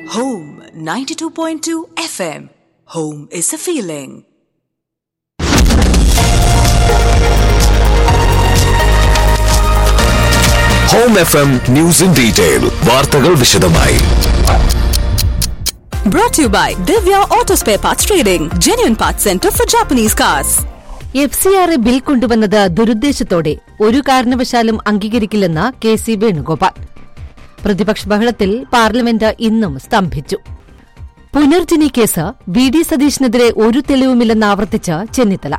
Home 92.2 FM. Home is a feeling. Home F M news in detail വാർത്തകൾ വിശദമായി Brought to you by Divya Auto Spare Parts Trading, genuine parts center for Japanese cars. F C R bill കൊണ്ടുവന്നത് ദുരുദ്ദേശത്തോടെ ഒരു കാരണവശാലും അംഗീകരിക്കില്ലെന്ന് K C Venugopal പ്രതിപക്ഷ ബഹളത്തിൽ parliament ഇന്നും സ്തംഭിച്ചു Punarjani case V D സതീഷിനെതിരെ ഒരു തെളിവുമില്ലെന്ന് ആവർത്തിച്ച് ചെന്നിത്തല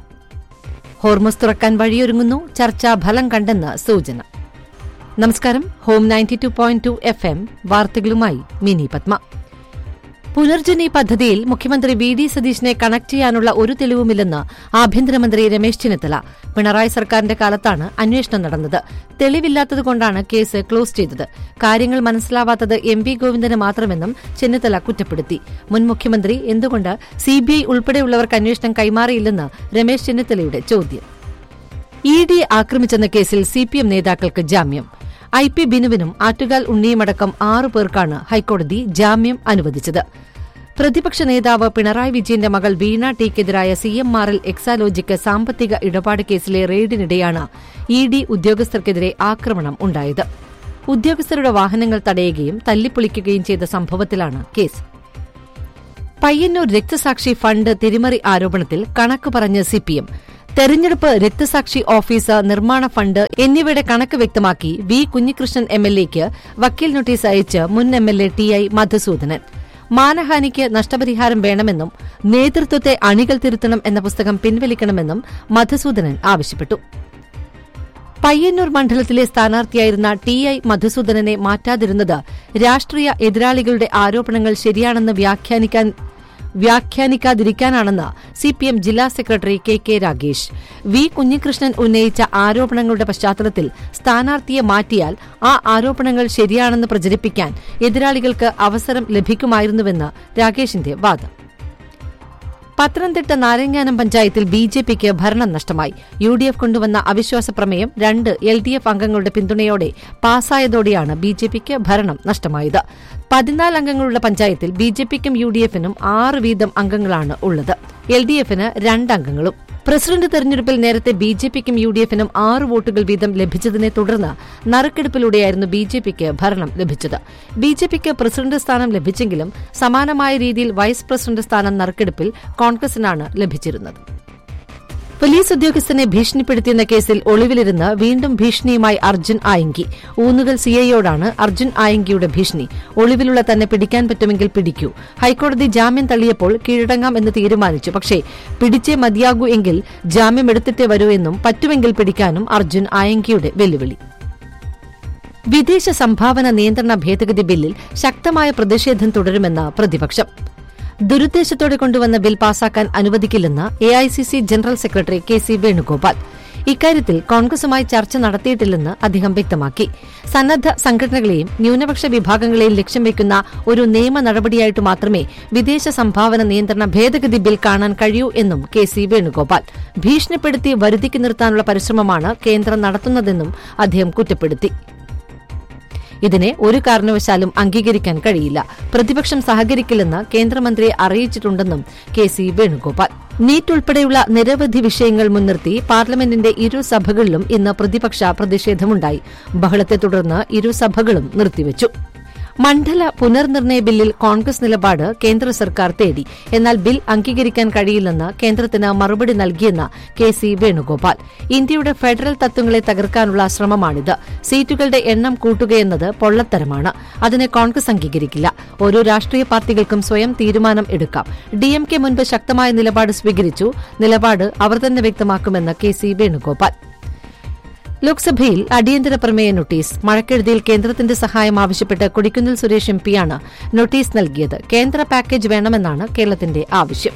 ഹോർമസ് തുറക്കാൻ വഴിയൊരുങ്ങുന്നു ചർച്ചാ ഫലം കണ്ടെന്ന് സൂചന നമസ്കാരം home ninety two point two F M വാർത്തകളുമായി മിനി പത്മ പുനർജനി പദ്ധതിയിൽ മുഖ്യമന്ത്രി വി ഡി സതീഷിനെ കണക്ട് ചെയ്യാനുള്ള ഒരു തെളിവുമില്ലെന്ന് ആഭ്യന്തരമന്ത്രി രമേശ് ചെന്നിത്തല പിണറായി സർക്കാരിന്റെ കാലത്താണ് അന്വേഷണം നടന്നത് തെളിവില്ലാത്തതുകൊണ്ടാണ് കേസ് ക്ലോസ് ചെയ്തത് കാര്യങ്ങൾ മനസ്സിലാവാത്തത് എം വി ഗോവിന്ദന് മാത്രമെന്നും ചെന്നിത്തല കുറ്റപ്പെടുത്തി മുൻ മുഖ്യമന്ത്രി എന്തുകൊണ്ട് സിബിഐ ഉൾപ്പെടെയുള്ളവർക്ക് അന്വേഷണം കൈമാറിയില്ലെന്ന് രമേശ് ചെന്നിത്തലയുടെ ചോദ്യം ഇ ഡി ആക്രമിച്ചെന്ന കേസിൽ സിപിഎം നേതാക്കൾക്ക് ജാമ്യം ഐ പി ബിനുവിനും ആറ്റുകാൽ ഉണ്ണിയുമടക്കം ആറു പേർക്കാണ് ഹൈക്കോടതി ജാമ്യം അനുവദിച്ചത് പ്രതിപക്ഷ നേതാവ് പിണറായി വിജയന്റെ മകൾ വീണ ടിക്കെതിരായ സി എം ആർ എൽ എക്സാലോജിക്ക് സാമ്പത്തിക ഇടപാട് കേസിലെ റെയ്ഡിനിടെയാണ് ഇ ഡി ഉദ്യോഗസ്ഥർക്കെതിരെ ആക്രമണം ഉണ്ടായത് ഉദ്യോഗസ്ഥരുടെ വാഹനങ്ങൾ തടയുകയും തല്ലിപ്പൊളിക്കുകയും ചെയ്ത സംഭവത്തിലാണ് കേസ് പയ്യന്നൂർ രക്തസാക്ഷി ഫണ്ട് തിരിമറി ആരോപണത്തിൽ കണക്ക് പറഞ്ഞ് സിപിഎം തെരഞ്ഞെടുപ്പ് രക്തസാക്ഷി ഓഫീസ് നിർമ്മാണ ഫണ്ട് എന്നിവയുടെ കണക്ക് വ്യക്തമാക്കി വി കുഞ്ഞികൃഷ്ണൻ എംഎൽഎക്ക് വക്കീൽ നോട്ടീസ് അയച്ച് മുൻ എംഎൽഎ ടി ഐ മധുസൂദനൻ മാനഹാനിക്ക് നഷ്ടപരിഹാരം വേണമെന്നും നേതൃത്വത്തെ അണികൾ തിരുത്തണം എന്ന പുസ്തകം പിൻവലിക്കണമെന്നും മധുസൂദനൻ ആവശ്യപ്പെട്ടു പയ്യന്നൂർ മണ്ഡലത്തിലെ സ്ഥാനാർത്ഥിയായിരുന്ന ടി ഐ മധുസൂദനനെ മാറ്റാതിരുന്നത് രാഷ്ട്രീയ എതിരാളികളുടെ ആരോപണങ്ങൾ ശരിയാണെന്ന് വ്യാഖ്യാനിക്കാൻ വ്യാഖ്യാനിക്കാതിരിക്കാനാണെന്ന് സിപിഎം ജില്ലാ secretary K K Ragesh V Kunhikrishnan ഉന്നയിച്ച ആരോപണങ്ങളുടെ പശ്ചാത്തലത്തിൽ സ്ഥാനാർത്ഥിയെ മാറ്റിയാൽ ആ ആരോപണങ്ങൾ ശരിയാണെന്ന് പ്രചരിപ്പിക്കാൻ എതിരാളികൾക്ക് അവസരം ലഭിക്കുമായിരുന്നുവെന്ന് രാഗേഷിന്റെ വാദം പത്തനംതിട്ട നാരങ്ങാനം പഞ്ചായത്തിൽ ബി ജെ പിക്ക് ഭരണം നഷ്ടമായി യു ഡി എഫ് കൊണ്ടുവന്ന അവിശ്വാസ പ്രമേയം രണ്ട് എൽ ഡി എഫ് അംഗങ്ങളുടെ പിന്തുണയോടെ പാസായതോടെയാണ് ബി ജെ പിക്ക് ഭരണം നഷ്ടമായത് പതിനാല് അംഗങ്ങളുള്ള പഞ്ചായത്തിൽ ബി ജെ പിക്കും യു ഡി എഫിനും ആറ് വീതം അംഗങ്ങളാണ് ഉള്ളത് എൽ ഡി എഫിന് രണ്ട് അംഗങ്ങളും പ്രസിഡന്റ് തെരഞ്ഞെടുപ്പിൽ നേരത്തെ ബി ജെ പിക്കും യു ഡി എഫിനും ആറ് വോട്ടുകൾ വീതം ലഭിച്ചതിനെ തുടർന്ന് നറുക്കെടുപ്പിലൂടെയായിരുന്നു ബി ജെ പിക്ക് ഭരണം ലഭിച്ചത് ബി ജെ പിക്ക് പ്രസിഡന്റ് സ്ഥാനം ലഭിച്ചെങ്കിലും സമാനമായ രീതിയിൽ വൈസ് പ്രസിഡന്റ് സ്ഥാനം നറുക്കെടുപ്പിൽ കോൺഗ്രസിനാണ് ലഭിച്ചിരുന്നത് പോലീസ് ഉദ്യോഗസ്ഥനെ ഭീഷണിപ്പെടുത്തിയെന്ന കേസിൽ ഒളിവിലിരുന്ന് വീണ്ടും ഭീഷണിയുമായി അർജുൻ ആയങ്കി ഊന്നുകൽ സിഐയോടാണ് അർജുൻ ആയങ്കിയുടെ ഭീഷണി ഒളിവിലുള്ള തന്നെ പിടിക്കാൻ പറ്റുമെങ്കിൽ പിടിക്കൂ ഹൈക്കോടതി ജാമ്യം തള്ളിയപ്പോൾ കീഴടങ്ങാം എന്ന് തീരുമാനിച്ചു പക്ഷേ പിടിച്ചേ മതിയാകൂ എങ്കിൽ ജാമ്യം എടുത്തിട്ടേ വരൂ എന്നും പറ്റുമെങ്കിൽ പിടിക്കാനും അർജുൻ ആയങ്കിയുടെ വെല്ലുവിളി വിദേശ സംഭാവന നിയന്ത്രണ ഭേദഗതി ബില്ലിൽ ശക്തമായ പ്രതിഷേധം തുടരുമെന്ന് പ്രതിപക്ഷം ദുരുദ്ദേശത്തോടെ കൊണ്ടുവന്ന ബിൽ പാസാക്കാൻ അനുവദിക്കില്ലെന്ന് AICC general secretary K C Venugopal ഇക്കാര്യത്തിൽ കോൺഗ്രസുമായി ചർച്ച നടത്തിയിട്ടില്ലെന്ന് അദ്ദേഹം വ്യക്തമാക്കി സന്നദ്ധ സംഘടനകളെയും ന്യൂനപക്ഷ വിഭാഗങ്ങളെയും ലക്ഷ്യം വയ്ക്കുന്ന ഒരു നിയമ നടപടിയായിട്ട് മാത്രമേ വിദേശ സംഭാവന നിയന്ത്രണ ഭേദഗതി ബിൽ കാണാൻ കഴിയൂ എന്നും കെ സി വേണുഗോപാൽ ഭീഷണിപ്പെടുത്തി വരുതിക്ക് നിർത്താനുള്ള പരിശ്രമമാണ് കേന്ദ്രം നടത്തുന്നതെന്നും അദ്ദേഹം കുറ്റപ്പെടുത്തി ഇതിനെ ഒരു കാരണവശാലും അംഗീകരിക്കാൻ കഴിയില്ല പ്രതിപക്ഷം സഹകരിക്കില്ലെന്ന് കേന്ദ്രമന്ത്രിയെ അറിയിച്ചിട്ടുണ്ടെന്നും കെ സി വേണുഗോപാൽ നീറ്റ് ഉൾപ്പെടെയുള്ള നിരവധി വിഷയങ്ങൾ മുൻനിർത്തി പാർലമെന്റിന്റെ ഇരു സഭകളിലും ഇന്ന് പ്രതിപക്ഷ പ്രതിഷേധമുണ്ടായി ബഹളത്തെ തുടർന്ന് ഇരു സഭകളും നിർത്തിവച്ചു മണ്ഡല പുനർനിർണയ ബില്ലിൽ കോൺഗ്രസ് നിലപാട് കേന്ദ്ര സർക്കാർ തേടി എന്നാൽ ബിൽ അംഗീകരിക്കാൻ കഴിയില്ലെന്ന് കേന്ദ്രത്തിന് മറുപടി നൽകിയെന്ന് കെ സി വേണുഗോപാൽ ഇന്ത്യയുടെ ഫെഡറൽ തത്വങ്ങളെ തകർക്കാനുള്ള ശ്രമമാണിത് സീറ്റുകളുടെ എണ്ണം കൂട്ടുകയെന്നത് പൊള്ളത്തരമാണ് അതിനെ കോൺഗ്രസ് അംഗീകരിക്കില്ല ഓരോ രാഷ്ട്രീയ പാർട്ടികൾക്കും സ്വയം തീരുമാനം എടുക്കാം ഡിഎംകെ മുൻപ് ശക്തമായ നിലപാട് സ്വീകരിച്ചു നിലപാട് അവർ തന്നെ വ്യക്തമാക്കുമെന്ന് കെ സി വേണുഗോപാൽ ലോക്സഭയിൽ അടിയന്തര പ്രമേയ നോട്ടീസ് മഴക്കെടുതിയിൽ കേന്ദ്രത്തിന്റെ സഹായം ആവശ്യപ്പെട്ട് കൊടിക്കുന്നിൽ സുരേഷ് എം പിയാണ് നോട്ടീസ് നൽകിയത് കേന്ദ്ര പാക്കേജ് വേണമെന്നാണ് കേരളത്തിന്റെ ആവശ്യം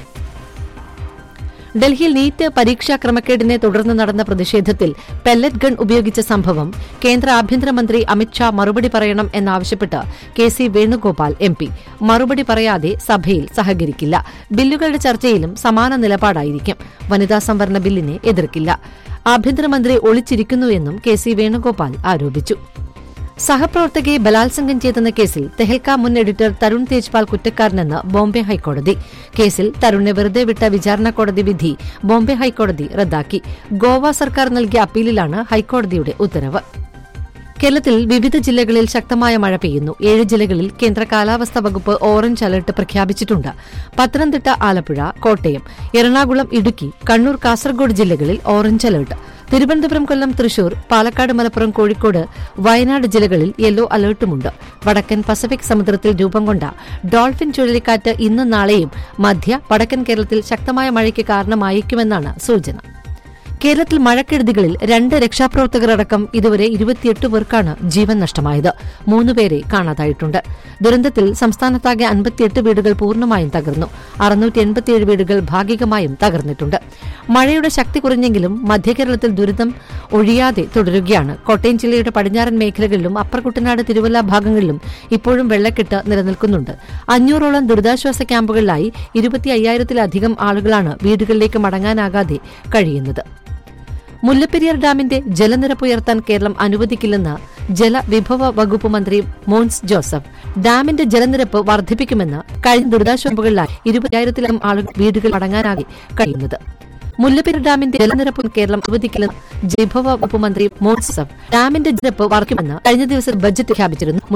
ഡൽഹിയിൽ നീറ്റ് പരീക്ഷാ ക്രമക്കേടിനെ തുടർന്ന് നടന്ന പ്രതിഷേധത്തിൽ പെല്ലറ്റ് ഗൺ ഉപയോഗിച്ച സംഭവം കേന്ദ്ര ആഭ്യന്തരമന്ത്രി അമിത്ഷാ മറുപടി പറയണം എന്നാവശ്യപ്പെട്ട് K C Venugopal M P മറുപടി പറയാതെ സഭയിൽ സഹകരിക്കില്ല ബില്ലുകളുടെ ചർച്ചയിലും സമാന നിലപാടായിരിക്കും വനിതാ സംവരണ ബില്ലിനെ എതിർക്കില്ല ആഭ്യന്തരമന്ത്രി ഒളിച്ചിരിക്കുന്നുവെന്നും കെ സി വേണുഗോപാൽ ആരോപിച്ചു സഹപ്രവർത്തകയെ ബലാത്സംഗം ചെയ്തെന്ന കേസിൽ തെഹൽക്ക മുൻ എഡിറ്റർ തരുൺ തേജ്പാൽ കുറ്റക്കാരനെന്ന് ബോംബെ ഹൈക്കോടതി കേസിൽ തരുണിനെ വെറുതെ വിട്ട വിചാരണ കോടതി വിധി ബോംബെ ഹൈക്കോടതി റദ്ദാക്കി ഗോവ സർക്കാർ നൽകിയ അപ്പീലിലാണ് ഹൈക്കോടതിയുടെ ഉത്തരവ് കേരളത്തിൽ വിവിധ ജില്ലകളിൽ ശക്തമായ മഴ പെയ്യുന്നു ഏഴ് ജില്ലകളിൽ കേന്ദ്ര കാലാവസ്ഥാ വകുപ്പ് ഓറഞ്ച് അലർട്ട് പ്രഖ്യാപിച്ചിട്ടുണ്ട് പത്തനംതിട്ട ആലപ്പുഴ കോട്ടയം എറണാകുളം ഇടുക്കി കണ്ണൂർ കാസർഗോഡ് ജില്ലകളിൽ ഓറഞ്ച് അലർട്ട് തിരുവനന്തപുരം കൊല്ലം തൃശൂർ പാലക്കാട് മലപ്പുറം കോഴിക്കോട് വയനാട് ജില്ലകളിൽ യെല്ലോ അലർട്ടുമുണ്ട് വടക്കൻ പസഫിക് സമുദ്രത്തിൽ രൂപം കൊണ്ട ഡോൾഫിൻ ചുഴലിക്കാറ്റ് ഇന്നും നാളെയും മധ്യ വടക്കൻ കേരളത്തിൽ ശക്തമായ മഴയ്ക്ക് കാരണമായേക്കുമെന്നാണ് സൂചന കേരളത്തിൽ മഴക്കെടുതികളിൽ രണ്ട് രക്ഷാപ്രവർത്തകർ അടക്കം ഇതുവരെ ഇരുപത്തിയെട്ട് പേർക്കാണ് ജീവൻ നഷ്ടമായത് മൂന്നുപേരെ കാണാതായിട്ടുണ്ട് ദുരന്തത്തിൽ സംസ്ഥാനത്താകെ അൻപത്തിയെട്ട് വീടുകൾ പൂർണ്ണമായും തകർന്നു അറുന്നൂറ്റി എൺപത്തിയേഴ് വീടുകൾ ഭാഗികമായും തകർന്നിട്ടുണ്ട് മഴയുടെ ശക്തി കുറഞ്ഞെങ്കിലും മധ്യകേരളത്തിൽ ദുരിതം ഒഴിയാതെ തുടരുകയാണ് കോട്ടയം ജില്ലയുടെ പടിഞ്ഞാറൻ മേഖലകളിലും അപ്പർ കുട്ടനാട് തിരുവല്ല ഭാഗങ്ങളിലും ഇപ്പോഴും വെള്ളക്കെട്ട് നിലനിൽക്കുന്നുണ്ട് അഞ്ഞൂറോളം ദുരിതാശ്വാസ ക്യാമ്പുകളിലായി ഇരുപത്തി അയ്യായിരത്തിലധികം ആളുകളാണ് വീടുകളിലേക്ക് മടങ്ങാനാകാതെ കഴിയുന്നത് മുല്ലപ്പെരിയാർ ഡാമിന്റെ ജലനിരപ്പ് ഉയർത്താൻ കേരളം അനുവദിക്കില്ലെന്ന് ജലവിഭവ വകുപ്പ് മന്ത്രി മോൻസ് ജോസഫ് ഡാമിന്റെ ജലനിരപ്പ് വർദ്ധിപ്പിക്കുമെന്ന് കഴിഞ്ഞ ദുരിതാശ്വാസങ്ങളിലായി ഇരുപതിനായിരത്തിലധികം ആളുകൾ വീടുകൾ മടങ്ങാനാകെ കഴിയുന്നത് മുല്ലപ്പെരിയാർ ഡാമിന്റെ ജലനിരപ്പ് കേരളം അനുവദിക്കില്ലെന്ന് ജലവിഭവ വകുപ്പ് മന്ത്രി മോൻസ് ജോസഫ് ഡാമിന്റെ ജലനിരപ്പ് വർദ്ധിക്കുമെന്ന് കഴിഞ്ഞ ദിവസം ബജറ്റ് പ്രഖ്യാപിച്ചിരുന്നു